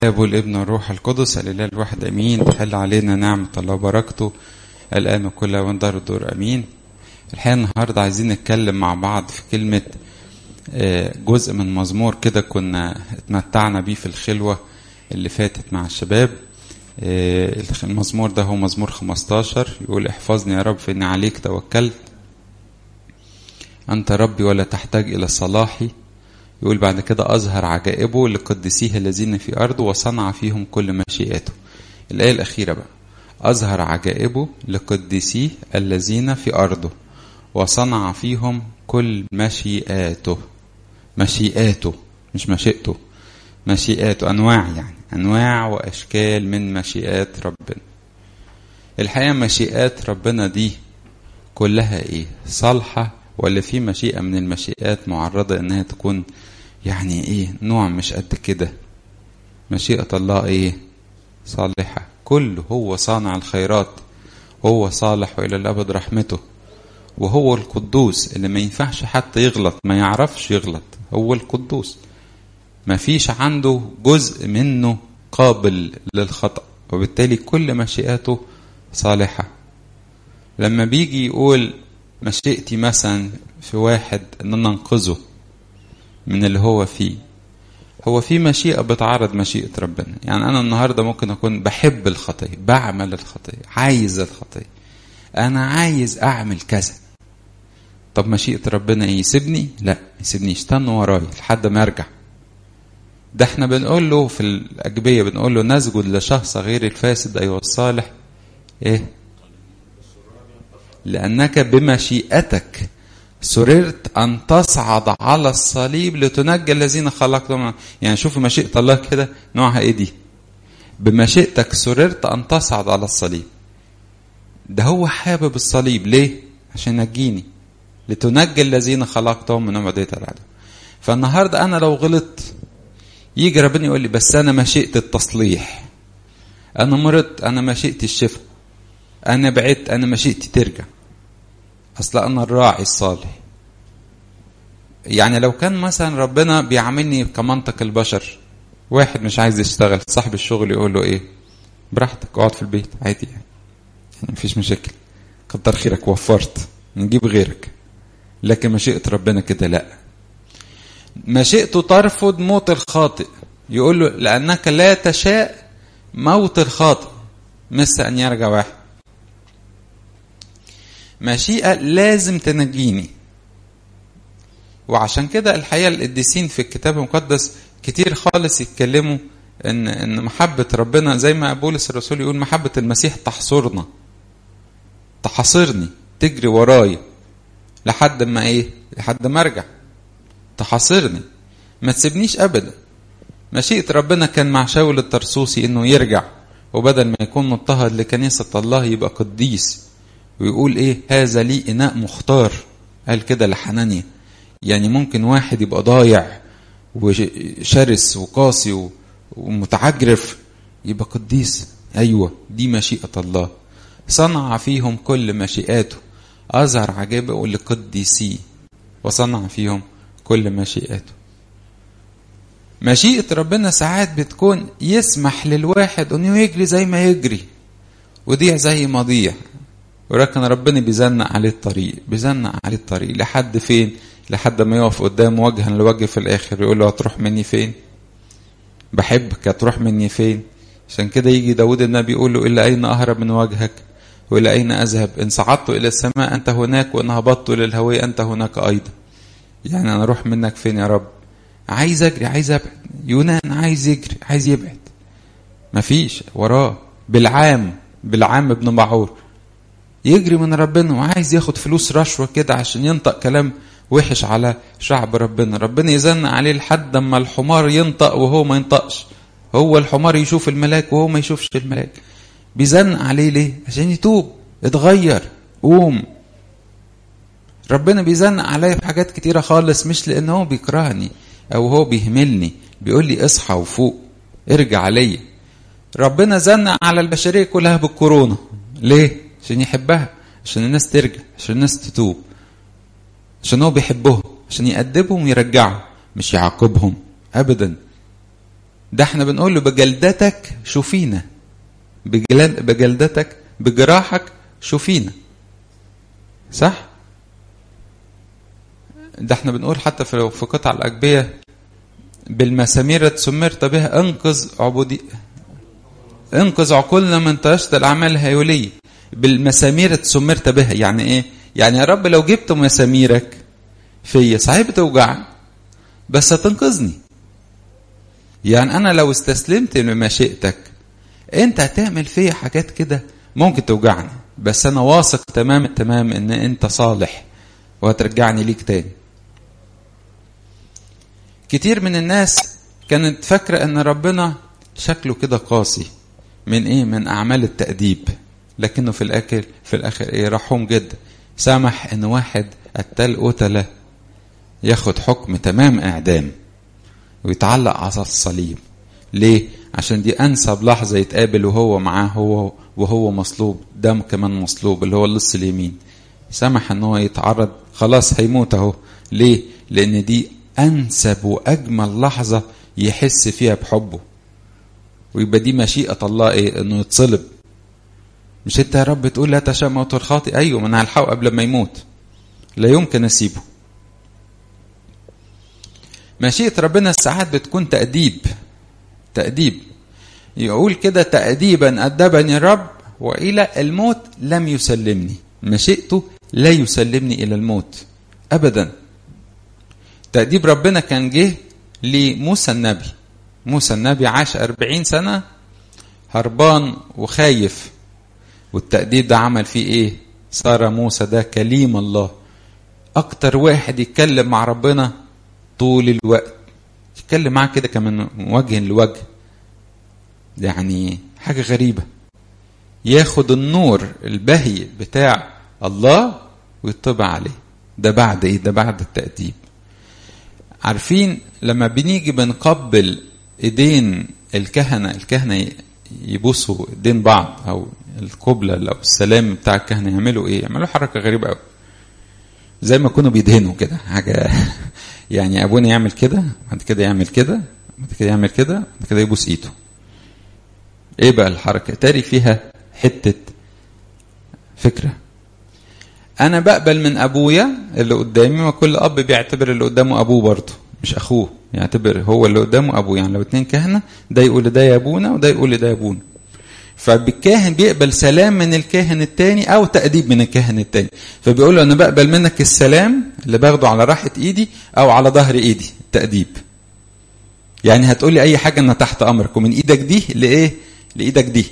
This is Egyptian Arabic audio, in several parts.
الاب والابن والروح القدس الاله الواحد امين تحل علينا نعمه الله وبركته الان وكل وان دار الدور امين الحقيقه النهارده عايزين نتكلم مع بعض في كلمه جزء من مزمور كده كنا اتمتعنا بيه في الخلوه اللي فاتت مع الشباب المزمور ده هو مزمور 15 يقول احفظني يا رب فاني عليك توكلت انت ربي ولا تحتاج الى صلاحي يقول بعد كده أظهر عجائبه لقدسيه الذين في أرضه وصنع فيهم كل مشيئاته الآية الأخيرة بقى أظهر عجائبه لقدسيه الذين في أرضه وصنع فيهم كل مشيئاته مشيئاته مش مشيئته مشيئاته أنواع يعني أنواع وأشكال من مشيئات ربنا الحقيقة مشيئات ربنا دي كلها إيه صالحة ولا في مشيئة من المشيئات معرضة إنها تكون يعني إيه نوع مش قد كده مشيئة الله إيه صالحة كله هو صانع الخيرات هو صالح وإلى الأبد رحمته وهو القدوس اللي ما ينفعش حتى يغلط ما يعرفش يغلط هو القدوس ما فيش عنده جزء منه قابل للخطأ وبالتالي كل مشيئاته صالحة لما بيجي يقول مشيئتي مثلا في واحد ان انا انقذه من اللي هو فيه هو في مشيئة بتعارض مشيئة ربنا يعني أنا النهاردة ممكن أكون بحب الخطية بعمل الخطية عايز الخطية أنا عايز أعمل كذا طب مشيئة ربنا إيه يسيبني لا يسيبني استنى وراي لحد ما أرجع ده احنا بنقول له في الأجبية بنقول له نسجد لشخص غير الفاسد أيها الصالح إيه لأنك بمشيئتك سررت أن تصعد على الصليب لتنجي الذين خلقتهم يعني شوف مشيئة الله كده نوعها إيه دي بمشيئتك سررت أن تصعد على الصليب ده هو حابب الصليب ليه عشان ينجيني لتنجي الذين خلقتهم من عبودية العدو فالنهاردة أنا لو غلطت يجي ربنا يقول لي بس أنا مشيئة التصليح أنا مرضت أنا مشيئة الشفاء أنا بعدت أنا مشيئتي ترجع أصل أنا الراعي الصالح يعني لو كان مثلا ربنا بيعاملني كمنطق البشر واحد مش عايز يشتغل صاحب الشغل يقول له ايه براحتك اقعد في البيت عادي يعني يعني مفيش مشاكل كتر خيرك وفرت نجيب غيرك لكن مشيئة ربنا كده لا مشيئته ترفض موت الخاطئ يقول له لأنك لا تشاء موت الخاطئ مس أن يرجع واحد مشيئة لازم تنجيني وعشان كده الحقيقة القديسين في الكتاب المقدس كتير خالص يتكلموا ان ان محبة ربنا زي ما بولس الرسول يقول محبة المسيح تحصرنا تحاصرني تجري ورايا لحد ما ايه لحد ما ارجع تحاصرني ما تسيبنيش ابدا مشيئة ربنا كان مع شاول الترسوسي انه يرجع وبدل ما يكون مضطهد لكنيسة الله يبقى قديس ويقول ايه هذا لي اناء مختار قال كده لحنانيا يعني ممكن واحد يبقى ضايع وشرس وقاسي ومتعجرف يبقى قديس ايوه دي مشيئه الله صنع فيهم كل مشيئاته اظهر عجائبه لقديسيه وصنع فيهم كل مشيئاته مشيئه ربنا ساعات بتكون يسمح للواحد انه يجري زي ما يجري وضيع زي ما ضيع ولكن ربنا بيزنق عليه الطريق بيزنق عليه الطريق لحد فين لحد ما يقف قدامه وجها لوجه في الاخر يقول له هتروح مني فين بحبك هتروح مني فين عشان كده يجي داود النبي يقول له إلا أين أهرب من وجهك وإلى أين أذهب إن صعدت إلى السماء أنت هناك وإن هبطت إلى الهوية أنت هناك أيضا يعني أنا أروح منك فين يا رب عايز أجري عايز أبعد يونان عايز يجري عايز يبعد مفيش وراه بالعام بالعام ابن معور يجري من ربنا وعايز ياخد فلوس رشوة كده عشان ينطق كلام وحش على شعب ربنا ربنا يزن عليه لحد اما الحمار ينطق وهو ما ينطقش هو الحمار يشوف الملاك وهو ما يشوفش الملاك بيزن عليه ليه عشان يتوب اتغير قوم ربنا بيزن عليا في حاجات كتيرة خالص مش لان هو بيكرهني او هو بيهملني بيقول لي اصحى وفوق ارجع عليا ربنا زن على البشرية كلها بالكورونا ليه عشان يحبها عشان الناس ترجع عشان الناس تتوب عشان هو بيحبهم عشان يأدبهم ويرجعهم مش يعاقبهم ابدا ده احنا بنقول له بجلدتك شوفينا بجلد بجلدتك بجراحك شوفينا صح ده احنا بنقول حتى في في قطع الأجبية بالمسامير سمرت بها انقذ عبودي انقذ عقولنا من طيشة الأعمال الهيولية بالمسامير سمرت بها يعني ايه يعني يا رب لو جبت مساميرك فيا صحيح بتوجعني بس هتنقذني يعني انا لو استسلمت لمشيئتك انت هتعمل فيا حاجات كده ممكن توجعني بس انا واثق تمام التمام ان انت صالح وهترجعني ليك تاني كتير من الناس كانت فاكرة ان ربنا شكله كده قاسي من ايه من اعمال التأديب لكنه في الاخر في الاخر ايه رحوم جدا سمح ان واحد قتال قتلة ياخد حكم تمام اعدام ويتعلق على الصليب ليه عشان دي انسب لحظه يتقابل وهو معاه هو وهو مصلوب دم كمان مصلوب اللي هو اللص اليمين سمح ان هو يتعرض خلاص هيموت اهو ليه لان دي انسب واجمل لحظه يحس فيها بحبه ويبقى دي مشيئه الله ايه انه يتصلب مش انت يا رب تقول لا تشاء موت الخاطئ ايوه ما انا هلحقه قبل ما يموت لا يمكن اسيبه مشيئة ربنا ساعات بتكون تأديب تأديب يقول كده تأديبا أدبني الرب وإلى الموت لم يسلمني مشيئته لا يسلمني إلى الموت أبدا تأديب ربنا كان جه لموسى النبي موسى النبي عاش أربعين سنة هربان وخايف والتأديب ده عمل فيه إيه صار موسى ده كليم الله أكتر واحد يتكلم مع ربنا طول الوقت يتكلم معاه كده كمان وجه لوجه يعني حاجة غريبة ياخد النور البهي بتاع الله ويطبع عليه ده بعد ايه ده بعد التأديب عارفين لما بنيجي بنقبل ايدين الكهنة الكهنة يبوسوا ايدين بعض او القبلة او السلام بتاع الكهنة يعملوا ايه يعملوا حركة غريبة قوي زي ما كانوا بيدهنوا كده حاجة يعني ابونا يعمل كده بعد كده يعمل كده بعد كده يعمل كده بعد كده يبوس ايده ايه بقى الحركه تاري فيها حته فكره انا بقبل من ابويا اللي قدامي وكل اب بيعتبر اللي قدامه ابوه برضه مش اخوه يعتبر هو اللي قدامه ابوه يعني لو اتنين كهنه ده يقول ده يا ابونا وده يقول ده يا ابونا فالكاهن بيقبل سلام من الكاهن التاني او تأديب من الكاهن التاني فبيقول له انا بقبل منك السلام اللي باخده على راحة ايدي او على ظهر ايدي تأديب يعني هتقول لي اي حاجة انا تحت امرك ومن ايدك دي لايه لايدك دي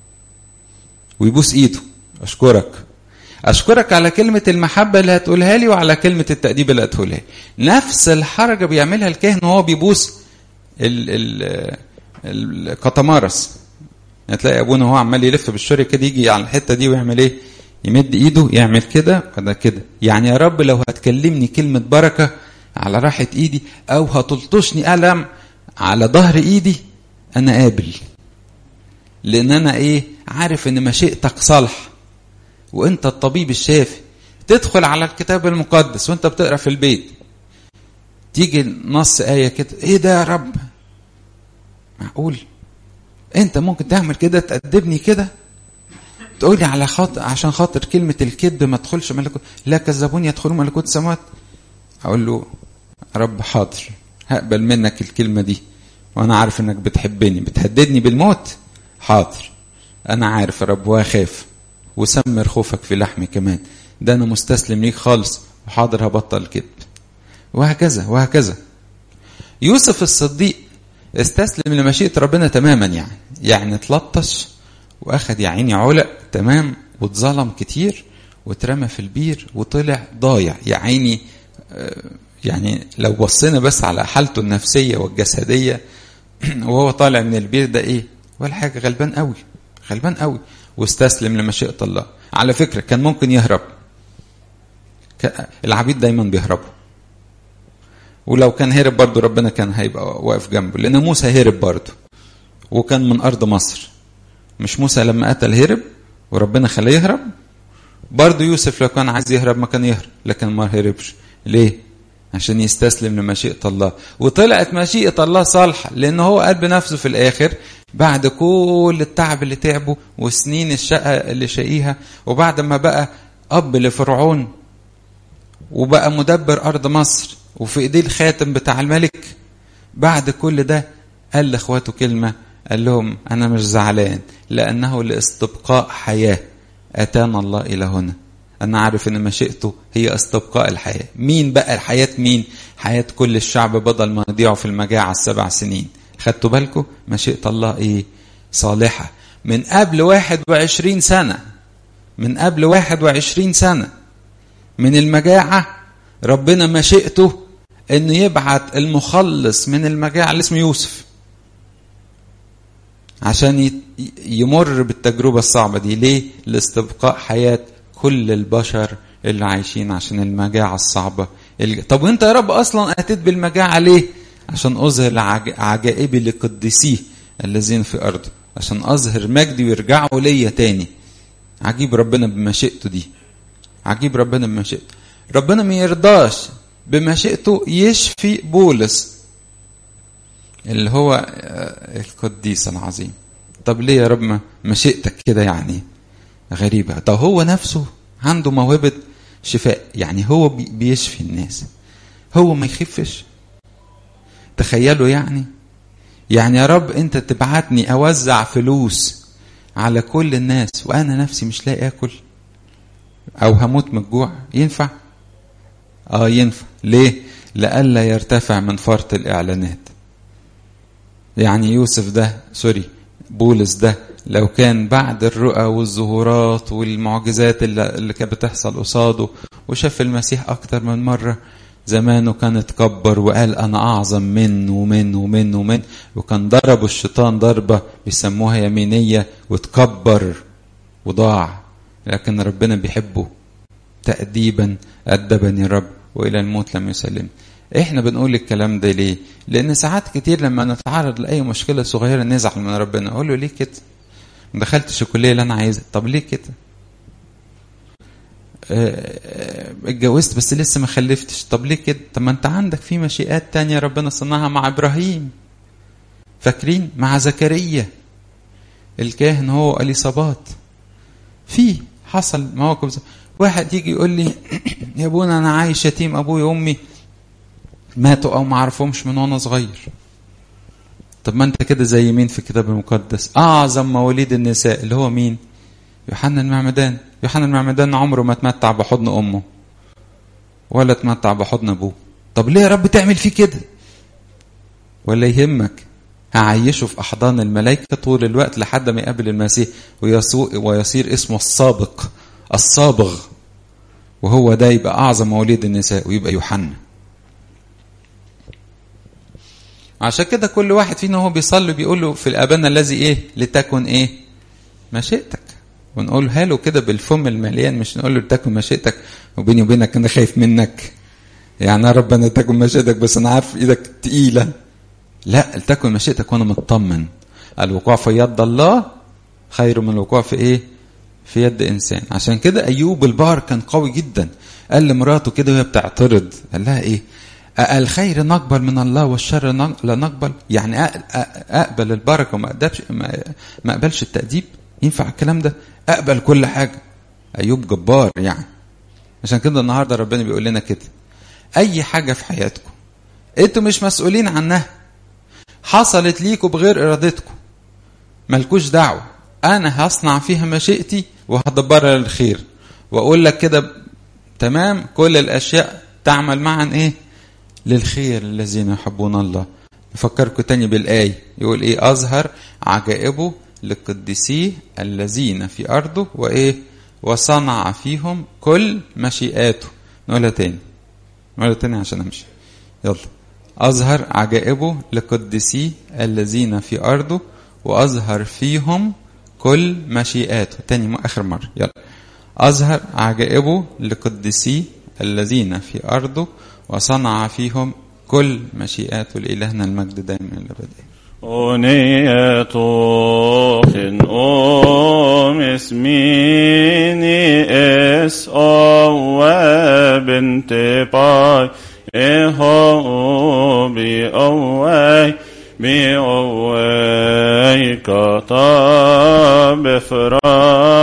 ويبوس ايده اشكرك اشكرك على كلمة المحبة اللي هتقولها لي وعلى كلمة التأديب اللي هتقولها لي نفس الحركة بيعملها الكاهن وهو بيبوس ال ال القطمارس هتلاقي ابونا هو عمال يلف بالشري كده يجي على الحته دي ويعمل ايه؟ يمد ايده يعمل كده وده كده يعني يا رب لو هتكلمني كلمه بركه على راحه ايدي او هتلطشني قلم على ظهر ايدي انا قابل لان انا ايه عارف ان مشيئتك صالحه وانت الطبيب الشافي تدخل على الكتاب المقدس وانت بتقرا في البيت تيجي نص ايه كده ايه ده يا رب معقول انت ممكن تعمل كده تأدبني كده تقول لي على خاطر عشان خاطر كلمة الكذب ما تدخلش ملكوت لا كذبون يدخلون ملكوت السماوات أقول له رب حاضر هقبل منك الكلمة دي وأنا عارف إنك بتحبني بتهددني بالموت حاضر أنا عارف يا رب وأخاف وسمر خوفك في لحمي كمان ده أنا مستسلم ليك خالص وحاضر هبطل كذب وهكذا وهكذا يوسف الصديق استسلم لمشيئة ربنا تماما يعني يعني اتلطش واخد يا عيني علق تمام واتظلم كتير واترمى في البير وطلع ضايع يا عيني يعني لو بصينا بس على حالته النفسية والجسدية وهو طالع من البير ده ايه ولا حاجة غلبان قوي غلبان قوي واستسلم لمشيئة الله على فكرة كان ممكن يهرب العبيد دايما بيهربوا ولو كان هرب برضه ربنا كان هيبقى واقف جنبه لان موسى هرب برضه وكان من ارض مصر مش موسى لما قتل هرب وربنا خلاه يهرب برضه يوسف لو كان عايز يهرب ما كان يهرب لكن ما هربش ليه عشان يستسلم لمشيئة الله وطلعت مشيئة الله صالحة لأن هو قال بنفسه في الآخر بعد كل التعب اللي تعبه وسنين الشقة اللي شقيها وبعد ما بقى أب لفرعون وبقى مدبر أرض مصر وفي إيديه الخاتم بتاع الملك بعد كل ده قال لإخواته كلمة قال لهم أنا مش زعلان لأنه لاستبقاء حياة أتانا الله إلى هنا أنا عارف إن مشيئته هي استبقاء الحياة مين بقى الحياة مين حياة كل الشعب بدل ما يضيعوا في المجاعة السبع سنين خدتوا بالكم مشيئة الله إيه صالحة من قبل واحد وعشرين سنة من قبل واحد وعشرين سنة من المجاعة ربنا مشيئته انه يبعت المخلص من المجاعة اللي اسمه يوسف عشان يمر بالتجربة الصعبة دي ليه؟ لاستبقاء حياة كل البشر اللي عايشين عشان المجاعة الصعبة اللي... طب وانت يا رب اصلا اتيت بالمجاعة ليه؟ عشان اظهر عجائبي لقدسيه الذين في ارضه عشان اظهر مجدي ويرجعوا ليا تاني عجيب ربنا بمشيئته دي عجيب ربنا بمشيئته ربنا ما يرضاش بمشيئته يشفي بولس اللي هو القديس العظيم طب ليه يا رب مشيئتك كده يعني غريبة طب هو نفسه عنده موهبة شفاء يعني هو بيشفي الناس هو ما يخفش تخيلوا يعني يعني يا رب انت تبعتني اوزع فلوس على كل الناس وانا نفسي مش لاقي اكل او هموت من الجوع ينفع اه ينفع ليه لئلا يرتفع من فرط الاعلانات يعني يوسف ده سوري بولس ده لو كان بعد الرؤى والظهورات والمعجزات اللي, اللي كانت بتحصل قصاده وشاف المسيح اكتر من مره زمانه كان اتكبر وقال انا اعظم من ومن ومن ومن وكان ضربه الشيطان ضربه بيسموها يمينيه وتكبر وضاع لكن ربنا بيحبه تأديبا أدبني الرب وإلى الموت لم يسلم احنا بنقول الكلام ده ليه لان ساعات كتير لما نتعرض لاي مشكله صغيره نزعل من ربنا اقول له ليه كده ما دخلتش الكليه اللي انا عايزها طب ليه كده اتجوزت بس لسه ما خلفتش طب ليه كده طب ما انت عندك في مشيئات تانية ربنا صنعها مع ابراهيم فاكرين مع زكريا الكاهن هو اليصابات في حصل مواقف واحد يجي يقول لي يا ابونا انا عايش يتيم ابويا وامي ماتوا او ما عرفهمش من وانا صغير طب ما انت كده زي مين في الكتاب المقدس اعظم مواليد النساء اللي هو مين يوحنا المعمدان يوحنا المعمدان عمره ما تمتع بحضن امه ولا تمتع بحضن ابوه طب ليه يا رب تعمل فيه كده ولا يهمك هعيشه في احضان الملائكه طول الوقت لحد ما يقابل المسيح ويصير اسمه السابق الصابغ وهو ده يبقى اعظم مواليد النساء ويبقى يوحنا عشان كده كل واحد فينا وهو بيصلي بيقول له في الابانا الذي ايه لتكن ايه مشيئتك ونقولها له كده بالفم المليان مش نقول له لتكن مشيئتك وبيني وبينك انا خايف منك يعني يا رب انا تكن مشيئتك بس انا عارف ايدك تقيله لا لتكن مشيئتك وانا مطمن الوقوع في يد الله خير من الوقوع في ايه في يد انسان عشان كده ايوب البار كان قوي جدا قال لمراته كده وهي بتعترض قال لها ايه الخير نقبل من الله والشر لا نقبل يعني اقبل البركه وما اقبلش ما اقبلش التاديب ينفع الكلام ده اقبل كل حاجه ايوب جبار يعني عشان كده النهارده ربنا بيقول لنا كده اي حاجه في حياتكم انتوا مش مسؤولين عنها حصلت ليكم بغير ارادتكم ملكوش دعوه انا هصنع فيها مشيئتي وهدبرها للخير واقول لك كده تمام كل الاشياء تعمل معا ايه للخير الذين يحبون الله نفكركم تاني بالآية يقول إيه أظهر عجائبه لقدسيه الذين في أرضه وإيه وصنع فيهم كل مشيئاته نقولها تاني نقولها تاني عشان أمشي يلا أظهر عجائبه لقدسيه الذين في أرضه وأظهر فيهم كل مشيئاته تاني آخر مرة يلا أظهر عجائبه لقدسيه الذين في أرضه وصنع فيهم كل مشيئات لإلهنا المجد دائما الأبد أنية خن أم اسميني اس أو بنت باي إهو بأوي بأوي كطاب فرا